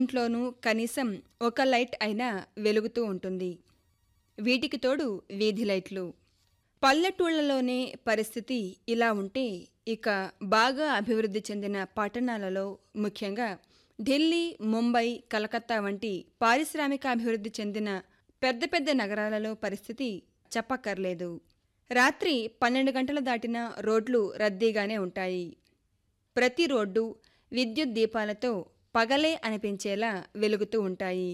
ఇంట్లోనూ కనీసం ఒక లైట్ అయినా వెలుగుతూ ఉంటుంది వీటికి తోడు వీధి లైట్లు పల్లెటూళ్లలోనే పరిస్థితి ఇలా ఉంటే ఇక బాగా అభివృద్ధి చెందిన పట్టణాలలో ముఖ్యంగా ఢిల్లీ ముంబై కలకత్తా వంటి పారిశ్రామిక అభివృద్ధి చెందిన పెద్ద పెద్ద నగరాలలో పరిస్థితి చెప్పక్కర్లేదు రాత్రి పన్నెండు గంటలు దాటిన రోడ్లు రద్దీగానే ఉంటాయి ప్రతి రోడ్డు విద్యుత్ దీపాలతో పగలే అనిపించేలా వెలుగుతూ ఉంటాయి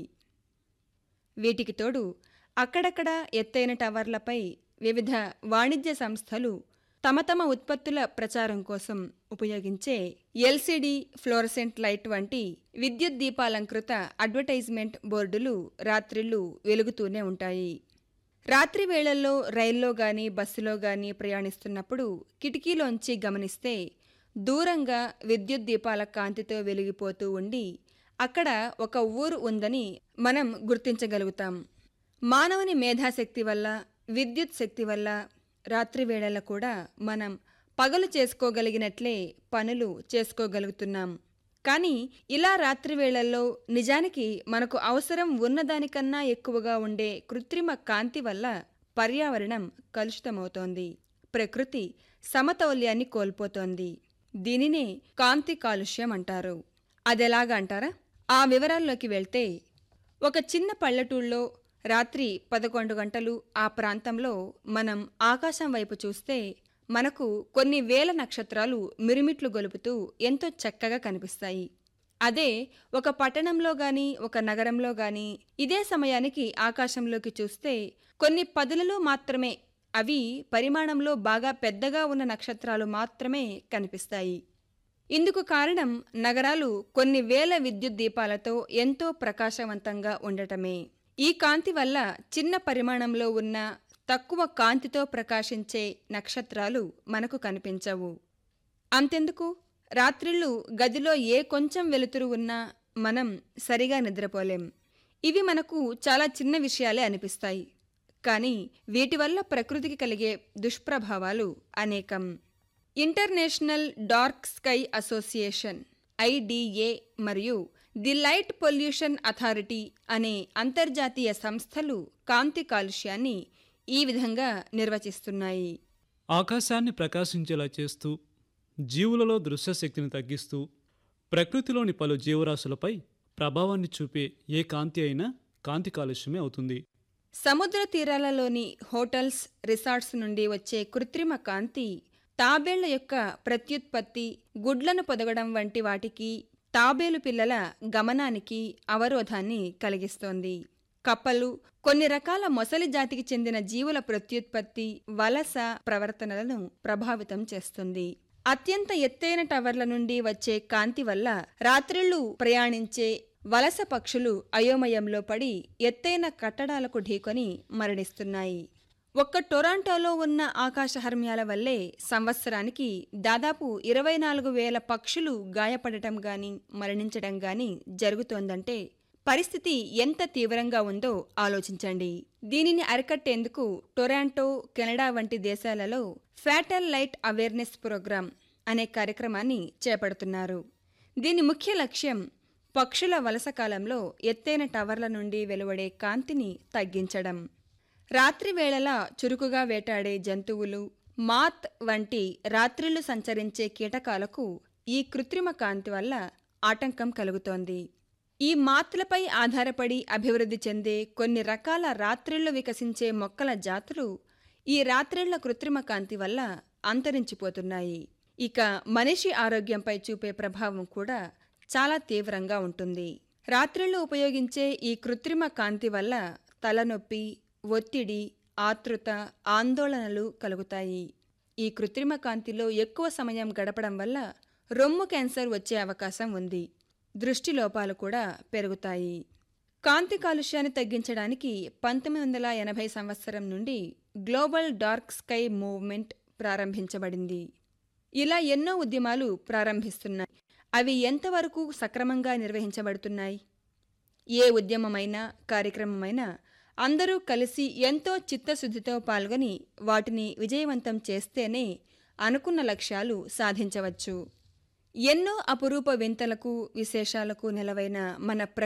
వీటికి తోడు అక్కడక్కడ ఎత్తైన టవర్లపై వివిధ వాణిజ్య సంస్థలు తమ తమ ఉత్పత్తుల ప్రచారం కోసం ఉపయోగించే ఎల్సిడి ఫ్లోరసెంట్ లైట్ వంటి విద్యుత్ దీపాలంకృత అడ్వర్టైజ్మెంట్ బోర్డులు రాత్రిళ్ళు వెలుగుతూనే ఉంటాయి రాత్రి వేళల్లో రైల్లో గాని బస్సులో గాని ప్రయాణిస్తున్నప్పుడు కిటికీలోంచి గమనిస్తే దూరంగా విద్యుత్ దీపాల కాంతితో వెలిగిపోతూ ఉండి అక్కడ ఒక ఊరు ఉందని మనం గుర్తించగలుగుతాం మానవుని మేధాశక్తి వల్ల విద్యుత్ శక్తి వల్ల రాత్రి వేళల కూడా మనం పగలు చేసుకోగలిగినట్లే పనులు చేసుకోగలుగుతున్నాం కానీ ఇలా రాత్రి వేళల్లో నిజానికి మనకు అవసరం ఉన్నదానికన్నా ఎక్కువగా ఉండే కృత్రిమ కాంతి వల్ల పర్యావరణం కలుషితమవుతోంది ప్రకృతి సమతౌల్యాన్ని కోల్పోతోంది దీనినే కాంతి కాలుష్యం అంటారు అదెలాగా అంటారా ఆ వివరాల్లోకి వెళ్తే ఒక చిన్న పల్లెటూళ్ళలో రాత్రి పదకొండు గంటలు ఆ ప్రాంతంలో మనం ఆకాశం వైపు చూస్తే మనకు కొన్ని వేల నక్షత్రాలు మిరుమిట్లు గొలుపుతూ ఎంతో చక్కగా కనిపిస్తాయి అదే ఒక పట్టణంలో గాని ఒక నగరంలో గాని ఇదే సమయానికి ఆకాశంలోకి చూస్తే కొన్ని పదులలో మాత్రమే అవి పరిమాణంలో బాగా పెద్దగా ఉన్న నక్షత్రాలు మాత్రమే కనిపిస్తాయి ఇందుకు కారణం నగరాలు కొన్ని వేల విద్యుత్ దీపాలతో ఎంతో ప్రకాశవంతంగా ఉండటమే ఈ కాంతి వల్ల చిన్న పరిమాణంలో ఉన్న తక్కువ కాంతితో ప్రకాశించే నక్షత్రాలు మనకు కనిపించవు అంతెందుకు రాత్రిళ్ళు గదిలో ఏ కొంచెం వెలుతురు ఉన్నా మనం సరిగా నిద్రపోలేం ఇవి మనకు చాలా చిన్న విషయాలే అనిపిస్తాయి కానీ వీటి వల్ల ప్రకృతికి కలిగే దుష్ప్రభావాలు అనేకం international dark sky association IDA మరియు ది లైట్ పొల్యూషన్ అథారిటీ అనే అంతర్జాతీయ సంస్థలు కాంతి కాలుష్యాన్ని ఈ విధంగా నిర్వచిస్తున్నాయి ఆకాశాన్ని ప్రకాశించేలా చేస్తూ జీవులలో దృశ్యశక్తిని తగ్గిస్తూ ప్రకృతిలోని పలు జీవరాశులపై ప్రభావాన్ని చూపే ఏ కాంతి అయినా కాంతి కాలుష్యమే అవుతుంది సముద్ర తీరాలలోని హోటల్స్ రిసార్ట్స్ నుండి వచ్చే కృత్రిమ కాంతి తాబేళ్ల యొక్క ప్రత్యుత్పత్తి గుడ్లను పొదగడం వంటి వాటికి తాబేలు పిల్లల గమనానికి అవరోధాన్ని కలిగిస్తోంది కప్పలు కొన్ని రకాల మొసలి జాతికి చెందిన జీవుల ప్రత్యుత్పత్తి వలస ప్రవర్తనలను ప్రభావితం చేస్తుంది అత్యంత ఎత్తైన టవర్ల నుండి వచ్చే కాంతి వల్ల రాత్రిళ్లు ప్రయాణించే వలస పక్షులు అయోమయంలో పడి ఎత్తైన కట్టడాలకు ఢీకొని మరణిస్తున్నాయి ఒక్క టొరాంటోలో ఉన్న ఆకాశహర్మ్యాల వల్లే సంవత్సరానికి దాదాపు ఇరవై నాలుగు వేల పక్షులు గాయపడటం గాని మరణించడం గాని జరుగుతోందంటే పరిస్థితి ఎంత తీవ్రంగా ఉందో ఆలోచించండి దీనిని అరికట్టేందుకు టొరాంటో కెనడా వంటి దేశాలలో ఫ్యాటల్ లైట్ అవేర్నెస్ ప్రోగ్రాం అనే కార్యక్రమాన్ని చేపడుతున్నారు దీని ముఖ్య లక్ష్యం పక్షుల వలస కాలంలో ఎత్తైన టవర్ల నుండి వెలువడే కాంతిని తగ్గించడం రాత్రి వేళలా చురుకుగా వేటాడే జంతువులు మాత్ వంటి రాత్రిళ్లు సంచరించే కీటకాలకు ఈ కృత్రిమ కాంతి వల్ల ఆటంకం కలుగుతోంది ఈ మాత్లపై ఆధారపడి అభివృద్ధి చెందే కొన్ని రకాల రాత్రిళ్లు వికసించే మొక్కల జాతులు ఈ రాత్రిళ్ల కృత్రిమ కాంతి వల్ల అంతరించిపోతున్నాయి ఇక మనిషి ఆరోగ్యంపై చూపే ప్రభావం కూడా చాలా తీవ్రంగా ఉంటుంది రాత్రిళ్లు ఉపయోగించే ఈ కృత్రిమ కాంతి వల్ల తలనొప్పి ఒత్తిడి ఆతృత ఆందోళనలు కలుగుతాయి ఈ కృత్రిమ కాంతిలో ఎక్కువ సమయం గడపడం వల్ల రొమ్ము క్యాన్సర్ వచ్చే అవకాశం ఉంది దృష్టి లోపాలు కూడా పెరుగుతాయి కాంతి కాలుష్యాన్ని తగ్గించడానికి పంతొమ్మిది వందల ఎనభై సంవత్సరం నుండి గ్లోబల్ డార్క్ స్కై మూవ్మెంట్ ప్రారంభించబడింది ఇలా ఎన్నో ఉద్యమాలు ప్రారంభిస్తున్నాయి అవి ఎంతవరకు సక్రమంగా నిర్వహించబడుతున్నాయి ఏ ఉద్యమమైనా కార్యక్రమమైనా అందరూ కలిసి ఎంతో చిత్తశుద్ధితో పాల్గొని వాటిని విజయవంతం చేస్తేనే అనుకున్న లక్ష్యాలు సాధించవచ్చు ఎన్నో అపురూప వింతలకు విశేషాలకు నెలవైన మన